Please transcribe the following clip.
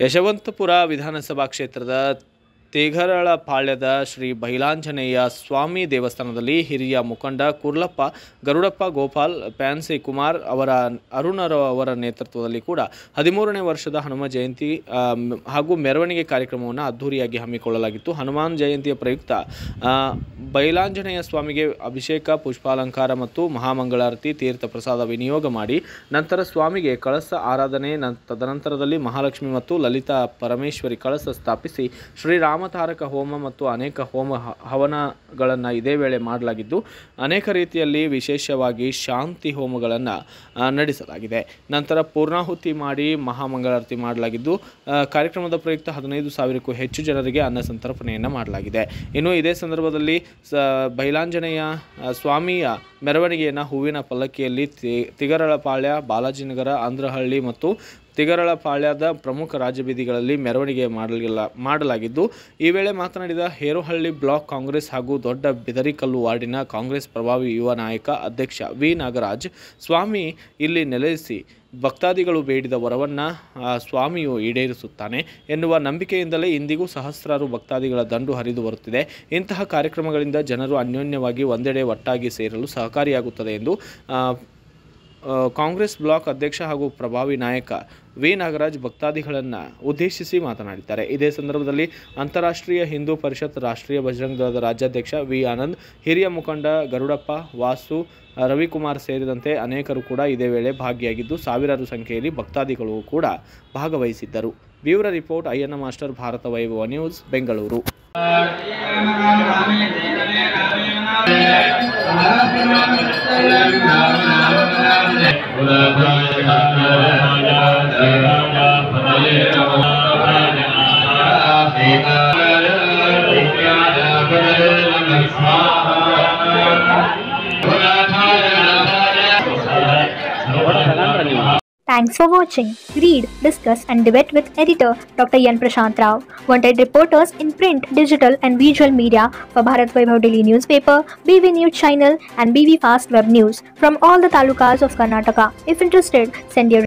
ಯಶವಂತಪುರ ವಿಧಾನಸಭಾ ಕ್ಷೇತ್ರದ ತೇಗರಳಪಾಳ್ಯದ ಶ್ರೀ ಬೈಲಾಂಜನೇಯ ಸ್ವಾಮಿ ದೇವಸ್ಥಾನದಲ್ಲಿ ಹಿರಿಯ ಮುಖಂಡ ಕುರ್ಲಪ್ಪ ಗರುಡಪ್ಪ ಗೋಪಾಲ್ ಪ್ಯಾನ್ಸಿ ಕುಮಾರ್ ಅವರ ಅರುಣರ ಅವರ ನೇತೃತ್ವದಲ್ಲಿ ಕೂಡ ಹದಿಮೂರನೇ ವರ್ಷದ ಹನುಮ ಜಯಂತಿ ಆ, ಮ್- ಹಾಗೂ ಮೆರವಣಿಗೆ ಕಾರ್ಯಕ್ರಮವನ್ನು ಅದ್ಧೂರಿಯಾಗಿ ಹಮ್ಮಿಕೊಳ್ಳಲಾಗಿತ್ತು ಹನುಮಾನ್ ಜಯಂತಿಯ ಪ್ರಯುಕ್ತ ಆ, ಬೈಲಾಂಜನೇಯ ಸ್ವಾಮಿಗೆ ಅಭಿಷೇಕ ಪುಷ್ಪಾಲಂಕಾರ ಮತ್ತು ಮಹಾಮಂಗಳಾರತಿ ತೀರ್ಥ ಪ್ರಸಾದ ವಿನಿಯೋಗ ಮಾಡಿ ನಂತರ ಸ್ವಾಮಿಗೆ ಕಳಸ ಆರಾಧನೆ ನಂ- ತದನಂತರದಲ್ಲಿ ಮಹಾಲಕ್ಷ್ಮಿ ಮತ್ತು ಲಲಿತಾ ಪರಮೇಶ್ವರಿ ಕಳಸ ಸ್ಥಾಪಿಸಿ ಶ್ರೀರಾಮತಾರಕ ಹೋಮ ಮತ್ತು ಅನೇಕ ಹೋಮ ಹ- ಹವನಗಳನ್ನು ಇದೇ ವೇಳೆ ಮಾಡಲಾಗಿದ್ದು ಅನೇಕ ರೀತಿಯಲ್ಲಿ ವಿಶೇಷವಾಗಿ ಶಾಂತಿ ಹೋಮಗಳನ್ನು ನಡೆಸಲಾಗಿದೆ ನಂತರ ಪೂರ್ಣಾಹುತಿ ಮಾಡಿ ಮಹಾಮಂಗಳಾರತಿ ಮಾಡಲಾಗಿದ್ದು ಆ, ಕಾರ್ಯಕ್ರಮದ ಪ್ರಯುಕ್ತ ಹದಿನೈದು ಸಾವಿರಕ್ಕೂ ಹೆಚ್ಚು ಜನರಿಗೆ ಅನ್ನ ಸಂತರ್ಪಣೆಯನ್ನು ಮಾಡಲಾಗಿದೆ ಇನ್ನು ಇದೇ ಸಂದರ್ಭದಲ್ಲಿ ಸ ಬೈಲಾಂಜನೇಯ ಆ, ಸ್ವಾಮಿಯ ಮೆರವಣಿಗೆಯನ್ನು ಹೂವಿನ ಪಲ್ಲಕ್ಕಿಯಲ್ಲಿ ತಿ ತಿಗರಳಪಾಳ್ಯ ಬಾಲಾಜಿನಗರ ಆಂಧ್ರಹಳ್ಳಿ ಮತ್ತು ತಿಗರಳಪಾಳ್ಯದ ಪ್ರಮುಖ ರಾಜಬೀದಿಗಳಲ್ಲಿ ಮೆರವಣಿಗೆ ಮಾಡಲಿಲ್ಲ ಮಾಡಲಾಗಿದ್ದು ಈ ವೇಳೆ ಮಾತನಾಡಿದ ಹೇರೋಹಳ್ಳಿ ಬ್ಲಾಕ್ ಕಾಂಗ್ರೆಸ್ ಹಾಗೂ ದೊಡ್ಡ ಬೆದರಿಕಲ್ಲು ವಾರ್ಡಿನ ಕಾಂಗ್ರೆಸ್ ಪ್ರಭಾವಿ ಯುವ ನಾಯಕ ಅಧ್ಯಕ್ಷ ವಿ ನಾಗರಾಜ್ ಸ್ವಾಮಿ ಇಲ್ಲಿ ನೆಲೆಸಿ ಭಕ್ತಾದಿಗಳು ಬೇಡಿದ ವರವನ್ನು ಸ್ವಾಮಿಯು ಈಡೇರಿಸುತ್ತಾನೆ ಎನ್ನುವ ನಂಬಿಕೆಯಿಂದಲೇ ಇಂದಿಗೂ ಸಹಸ್ರಾರು ಭಕ್ತಾದಿಗಳ ದಂಡು ಹರಿದು ಬರುತ್ತಿದೆ ಇಂತಹ ಕಾರ್ಯಕ್ರಮಗಳಿಂದ ಜನರು ಅನ್ಯೋನ್ಯವಾಗಿ ಒಂದೆಡೆ ಒಟ್ಟಾಗಿ ಸೇರಲು ಸಹಕಾರಿಯಾಗುತ್ತದೆ ಎಂದು ಆ, ಆ, ಕಾಂಗ್ರೆಸ್ ಬ್ಲಾಕ್ ಅಧ್ಯಕ್ಷ ಹಾಗೂ ಪ್ರಭಾವಿ ನಾಯಕ ವಿ ನಾಗರಾಜ್ ಭಕ್ತಾದಿಗಳನ್ನು ಉದ್ದೇಶಿಸಿ ಮಾತನಾಡಿದ್ದಾರೆ ಇದೇ ಸಂದರ್ಭದಲ್ಲಿ ಅಂತಾರಾಷ್ಟ್ರೀಯ ಹಿಂದೂ ಪರಿಷತ್ ರಾಷ್ಟ್ರೀಯ ಬಜರಂಗ ದಳದ ರಾಜ್ಯಾಧ್ಯಕ್ಷ ವಿ ಆನಂದ್ ಹಿರಿಯ ಮುಖಂಡ ಗರುಡಪ್ಪ ವಾಸು ರವಿಕುಮಾರ್ ಸೇರಿದಂತೆ ಅನೇಕರು ಕೂಡ ಇದೇ ವೇಳೆ ಭಾಗಿಯಾಗಿದ್ದು ಸಾವಿರಾರು ಸಂಖ್ಯೆಯಲ್ಲಿ ಭಕ್ತಾದಿಗಳು ಕೂಡ ಭಾಗವಹಿಸಿದ್ದರು bureau report Ayyanna master Bharata Vaibhava news Bengaluru Thanks for watching. Read, discuss, and debate with editor Dr. Yan Prashant Rao. Wanted reporters in print, digital, and visual media for Bharat Vaibhav Daily newspaper, BV News channel, and BV Fast Web News from all the talukas of Karnataka. If interested, send your